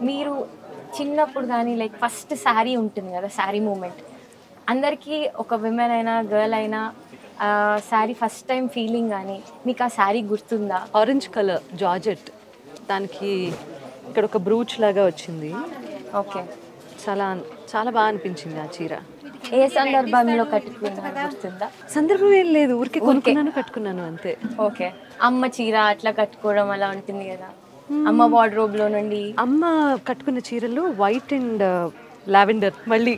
మీరు చిన్నప్పుడు కానీ లైక్ ఫస్ట్ శారీ ఉంటుంది కదా శారీ మూమెంట్ అందరికీ ఒక విమెన్ అయినా గర్ల్ అయినా శారీ ఫస్ట్ టైం ఫీలింగ్ కానీ మీకు ఆ శారీ గుర్తుందా ఆరెంజ్ కలర్ జార్జెట్ దానికి ఇక్కడ ఒక బ్రూచ్ లాగా వచ్చింది ఓకే చాలా చాలా బాగా అనిపించింది ఆ చీర ఏ సందర్భంలో కట్టుకున్నా గుర్తుందా సందర్భం ఏం లేదు ఊరికే కొనుక్కున్నాను కట్టుకున్నాను అంతే ఓకే అమ్మ చీర అట్లా కట్టుకోవడం అలా ఉంటుంది కదా అమ్మ వార్డ్రోబ్ లో నుండి అమ్మ కట్టుకున్న చీరలు వైట్ అండ్ లావెండర్ మళ్ళీ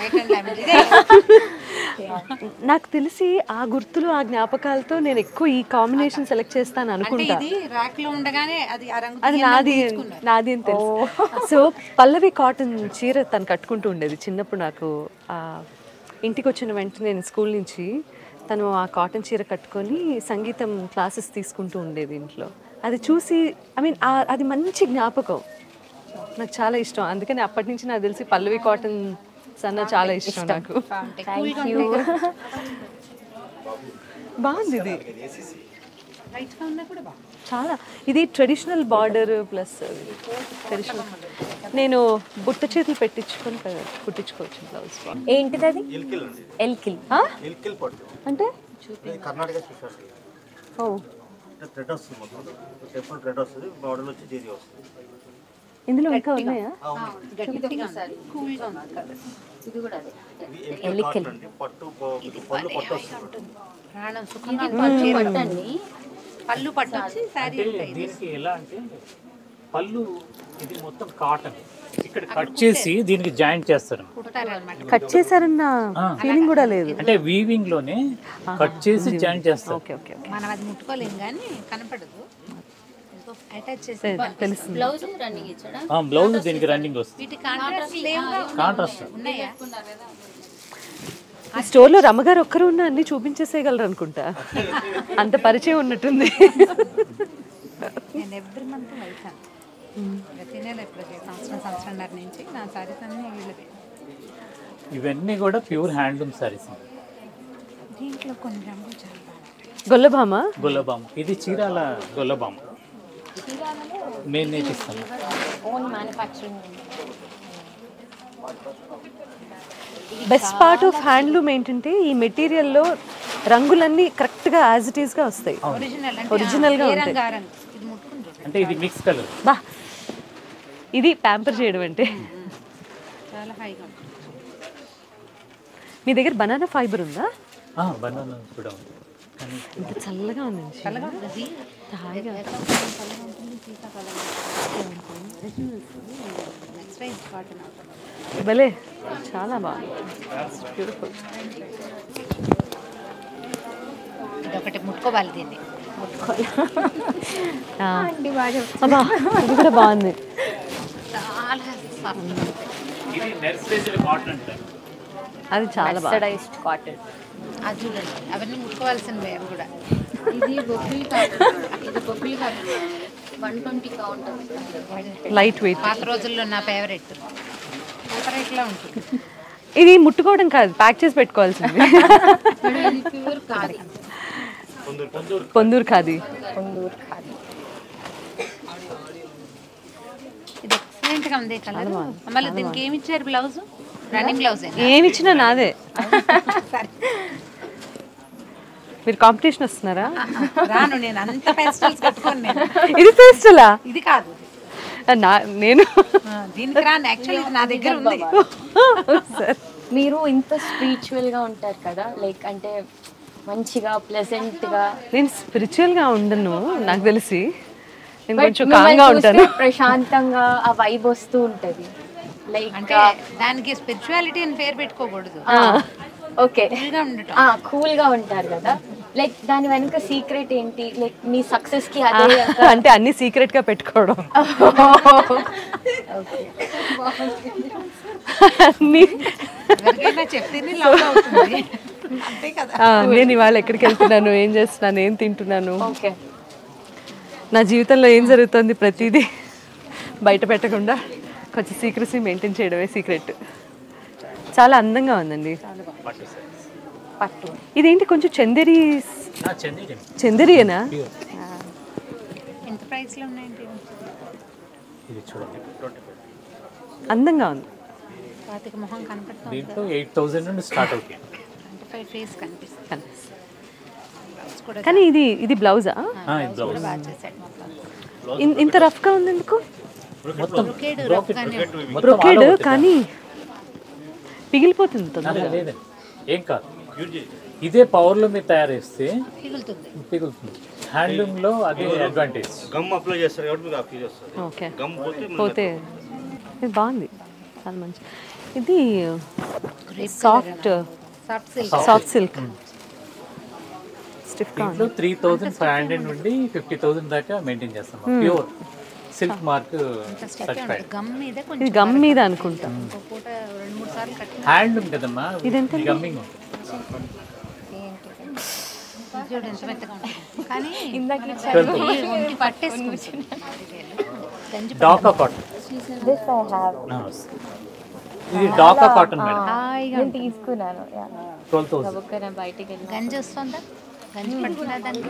నాకు తెలిసి ఆ గుర్తులు ఆ జ్ఞాపకాలతో నేను ఎక్కువ ఈ కాంబినేషన్ సెలెక్ట్ చేస్తాను అనుకుంటా ఇది ర్యాక్ లో ఉండగానే అది ఆ రంగు అది నాది నాది అని తెలుసు సో పల్లవి కాటన్ చీర తను కట్టుకుంటూ ఉండేది చిన్నప్పుడు నాకు ఆ ఇంటికి వచ్చిన వెంటనే నేను స్కూల్ నుంచి తను ఆ కాటన్ చీర కట్టుకొని సంగీతం క్లాసెస్ తీసుకుంటూ ఉండేది ఇంట్లో అది చూసి ఐ మీన్ అది మంచి జ్ఞాపకం నాకు చాలా ఇష్టం అందుకని అప్పటి నుంచి నాకు తెలిసి పల్లవి కాటన్ సన్న చాలా ఇష్టం నాకు థ్యాంక్ యూ బాగుంది ఇది రైట్ గా ఉన్నా కూడా బాగుంది చాలా ఇది ట్రెడిషనల్ బార్డర్ ప్లస్ ట్రెడిషనల్ నేను బుట్ట చేతులు పెట్టించుకొని పె- కుట్టించుకోవచ్చు బ్లౌజ్ ఏంటిది అది ఎల్కిల్ ఇల్కిల్ పట్టు అంటే ఇది కర్ణాటక స్పెషాలిటీ ఓ అంటే థ్రెడ్ వస్తుంది మొత్తం టెంపుల్ థ్రెడ్ వస్తుంది బార్డర్ వచ్చి జీరీ వస్తుంది ఇందులో ఇంకా ఉన్నాయా గట్టిగా ఉంది కూల్ గా ఉంది కలర్ ఇది ఇల్కిల్ కాటన్ అండి పట్టు ప- పళ్ళు పట్టు వస్తుంది ప్రాణం సుఖంగా ఉంటుంది పట్టండి పళ్ళు పట్టు వచ్చి శారీ ఉంటాయి దీనికి ఎలా అంటే పళ్ళు ఇది మొత్తం కాటన్ ఇక్కడ కట్ చేసి దీనికి జాయింట్ చేస్తారు కుడతారనమాట కట్ చేశారన్న ఫీలింగ్ కూడా లేదు అంటే వీవింగ్ లోనే కట్ చేసి జాయింట్ చేస్తారు ఓకే ఓకే ఓకే మనం అది ముట్టుకోలేం కానీ కనపడదు అటాచ్ చేసి తెలుస్తుంది ఆ, బ్లౌజ్ దీనికి రన్నింగ్ వస్తుంది వీటి కాంట్రాస్ట్ లేవుగా కాంట్రాస్ట్ ఉన్నాయా ఈ స్టోర్లో రమ్మగారు ఒక్కరు ఉన్న అన్ని చూపించేసేయగలరు అనుకుంటా అంత పరిచయం ఉన్నట్టుంది నేను ఎవ్రీ మంత్ వెళ్తాను ప్రతి నెల ఇప్పుడు సంవత్సరం సంవత్సరంన్నర నుంచి నా సారీస్ అన్నీ వీళ్ళవే ఇవన్నీ కూడా ప్యూర్ హ్యాండ్లూమ్ సారీస్ దీంట్లో కొన్ని రంగులు చాలా బాగుంటాయి గొల్లభామ గొల్లబామ ఇది చీరాల గొల్లబామ మేము నేర్పిస్తాము own manufacturing best part of handloom ఏంటంటే ఈ మెటీరియల్లో రంగులన్నీ కరెక్ట్గా యాజ్ ఇట్ ఈస్గా వస్తాయి ఒరిజినల్ Original గా ఏ ఉంటాయి. రంగు ఆ రంగు ఇది ముట్టుకుంటారు అంటే ఇది మిక్స్ కలర్ బా ఇది ప్యాంపర్ చేయడం అంటే చాలా హాయిగా ఉంటుంది మీ దగ్గర బనానా ఫైబర్ ఉందా బనానా కూడా ఉంది కానీ ఇంత చల్లగా ఉంది చల్లగా ఉంటుంది హాయిగా నెక్స్ట్ టైం కాటన్ అవుతుంది భలే చాలా బాగుంది బ్యూటిఫుల్ ఇది ఒకటి ముట్టుకోవాలి దీన్ని అబ్బా ఇది కూడా బాగుంది చాలా soft. ఇది నర్సరీ కాటన్ అంటారు అది చాలా బాగుంది మెర్సడైజ్డ్ కాటన్ అది చూడండి అవన్నీ ముట్టుకోవాల్సినవి అవి కూడా ఇది బొబ్బిలి కాటన్ ఇది Bobbili cotton one twenty count light weight పాత రోజుల్లో నా ఫేవరెట్ ఫేవరెట్లో ఉంటుంది ఇది ముట్టుకోవడం కాదు ప్యాక్ చేసి పెట్టుకోవాల్సింది ఇది ప్యూర్ కాది పొందూరు ఖాదీ కొందూరు ఖాదీ ఇది ఎక్సలెంట్ గా ఉంది కలర్ మళ్ళీ దీనికి ఏమి ఇచ్చారు బ్లౌజ్ రన్నింగ్ బ్లౌజ్ ఏమి ఇచ్చినా నాదే మీరు కాంపిటీషన్ వస్తున్నారా రాను నేను అంత ఫెస్టివల్స్ కట్టుకోను నేను ఇది ఫేస్టలా ఇది కాదు నా నేను ఆ, దీనికి రాను యాక్చువల్లీ ఇది నా దగ్గర ఉంది సార్ మీరు ఇంత స్పిరిచువల్ గా ఉంటారు కదా లైక్ అంటే మంచిగా ప్లెజెంట్ గా నేను స్పిరిచువల్ గా ఉండను నాకు తెలిసి నేను But కొంచెం మిమ్మల్ని కామ్గా చూస్తే ఉంటాను ప్రశాంతంగా ఆ వైబ్ వస్తూ ఉంటది లైక్ అంటే దానికి స్పిరిచువాలిటీ అని పేరు పెట్టుకోకూడదు ఓకే Cool గా ఉండటం కూల్ గా ఉంటారు కదా లైక్ దాని వెనుక సీక్రెట్ ఏంటి లైక్ మీ సక్సెస్ కి అదే అంటే అన్ని సీక్రెట్ గా పెట్టుకోవడం అన్ని ఎవరికైనా చెప్తేనే లవ్ అవుతుంది అంతే కదా ఆ, నేను ఇవాళ ఎక్కడికి వెళ్తున్నాను ఏం చేస్తున్నాను ఏం తింటున్నాను ఓకే నా జీవితంలో ఏం జరుగుతుంది ప్రతిదీ బయట పెట్టకుండా కొంచెం సీక్రసీ మెయింటైన్ చేయడమే సీక్రెట్ చాలా అందంగా ఉందండి పట్టు సారీస్ పట్టు ఇదేంటి కొంచెం చందేరి చందేరి చందేరియేనా ఎంత ప్రైస్ లో ఉన్నాయండి ఇది చూడండి ట్వంటీ ఫైవ్ అందంగా ఉంది స్వాతికి మొహం కనపడుతుంది దీంట్లో ఎయిట్ థౌజండ్ నుండి స్టార్ట్ అవుతాయి అంటే ఫైవ్ ఫేస్ కనిపిస్తుంది కనిపిస్తుంది. బ్లౌజ్ కూడా కానీ ఇది ఇది బ్లౌజా ఆ, ఇది బ్లౌజ్ బాగా చేశాడు మొత్తం ఇన్- ఇంత రఫ్గా ఉంది ఎందుకు మొత్తం బ్రొకేడ్ బ్రోకెట్ రఫ్గానే మొత్తం all బ్రొకేడ్ over the కానీ పిగిలిపోతుంది దాని- తొందరగా లేదండి ఏం కాదు ఇదే పవర్లో మీరు తయారు చేస్తే పిగులుతుంది పిగులుతుంది హ్యాండ్లూమ్లో అదే అడ్వాంటేజ్ గమ్ అప్లై చేస్తారు కాబట్టి మీకు ఆ ఫీల్ వస్తుంది ఓకే గమ్ పోతే మళ్ళీ పోతే ఇది బాగుంది చాలా మంచి ఇది soft soft silk soft silk స్టిఫ్గా ఉంది దీంట్లో త్రీ థౌజండ్ ఫైవ్ హండ్రెడ్ నుండి ఫిఫ్టీ థౌసండ్ దాకా మెయింటైన్ చేస్తాం pure silk mark certified gum మీద ఇది కొంచెం గమ్ మీద అనుకుంటా ఒక పూట రెండు మూడు సార్లు కట్టిన హ్యాండ్లూమ్ కదమ్మా ఇదెంత గమ్మింగ్ ఇది చూడు ఎంత మెత్తగా ఉంటుంది కానీ ఇందాక ఈ ఒంటి పట్టేసుకుంటుంది గంజి Dhaka cotton this I have ఇది డాకా కాటన్ మేడం హాయిగా నేను తీసుకున్నాను yeah. ట్వెల్వ్ థౌసండ్ ఒక్కనే బయటికి వెళ్ళి గంజి వస్తుందా గంజి పడుతుందా దానికి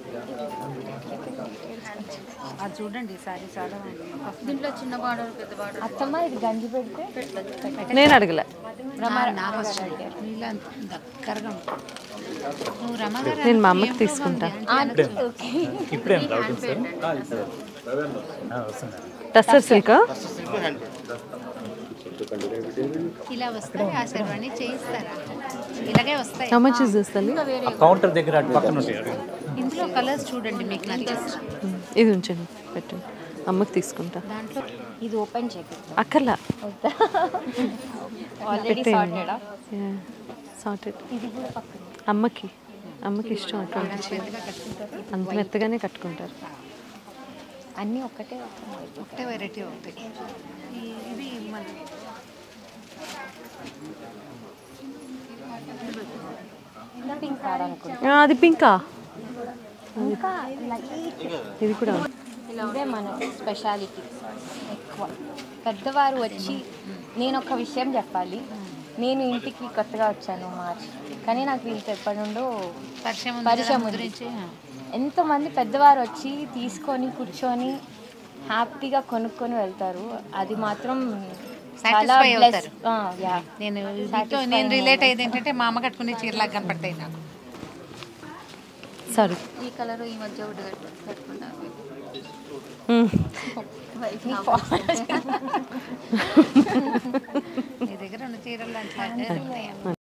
అది చూడండి సారీ చాలా బాగుంది. దీంట్లో చిన్న బార్డర్ పెద్ద బార్డర్ అత్తమ్మ ఇది గంజి పెడితే నేను అడగలే నా- నాకు వస్తుంది ఇలా దగ్గరగా ఉంటుంది నువ్వు రమగారు నేను మా అమ్మకి తీసుకుంటా ఓకే ఇప్పుడే డౌట్ సార్ వస్తుంది టస్సర్ సిల్క్ ఇలా వస్తాయి ఆ శర్వాణి చేయిస్తారా ఇలాగే వస్తాయి హౌ మచ్ ఇస్ దిస్ తల్లి ఆ కౌంటర్ దగ్గర అటు పక్కన ఉంటాయి ఇందులో కలర్స్ చూడండి మీకు నచ్చేసి ఇది ఉంచండి పెట్టండి అమ్మకి తీసుకుంటా దాంట్లో ఇది ఓపెన్ చేయకు అక్కర్లా ఆల్రెడీ సార్టెడా సార్టెడ్ ఇది కూడా పక్కన అమ్మకి అమ్మకి ఇష్టం అటువంటి చీర. అంత మెత్తగానే కట్టుకుంటారు అన్నీ ఒక్కటే వస్తున్నాయి ఒకటే వెరైటీ అవుతాయి ఈ- ఇది మన పింక్ కార్ అనుకుంటా ఆ, అది పింకా ఇంకా లైట్ ఇది కూడా ఉంది. ఇదే మన స్పెషాలిటీ ఎక్కువ పెద్దవారు వచ్చి నేను ఒక విషయం చెప్పాలి నేను ఇంటికి కొత్తగా వచ్చాను మార్చ్ కానీ నాకు వీళ్ళతో ఎప్పటి నుండో పరిచయం ఉంది పరిచయం కదా ఉంది. గురించి ఎంతోమంది పెద్దవారు వచ్చి తీసుకొని కూర్చొని హ్యాపీగా కొనుక్కొని వెళ్తారు అది మాత్రం చాలా Satisfy bless- అవుతారు. ఆ, yeah. నేను వీటిలో నేను రిలేట్ అయ్యేది ఏంటంటే మా అమ్మ కట్టుకునే చీరలాగా కనపడతాయి నాకు సారీ ఈ కలర్ ఈ మధ్య ఒకటి కట్టు- కట్టుకున్నాను మ్మ్. మీ దగ్గర ఉన్న చీరలు అట్లా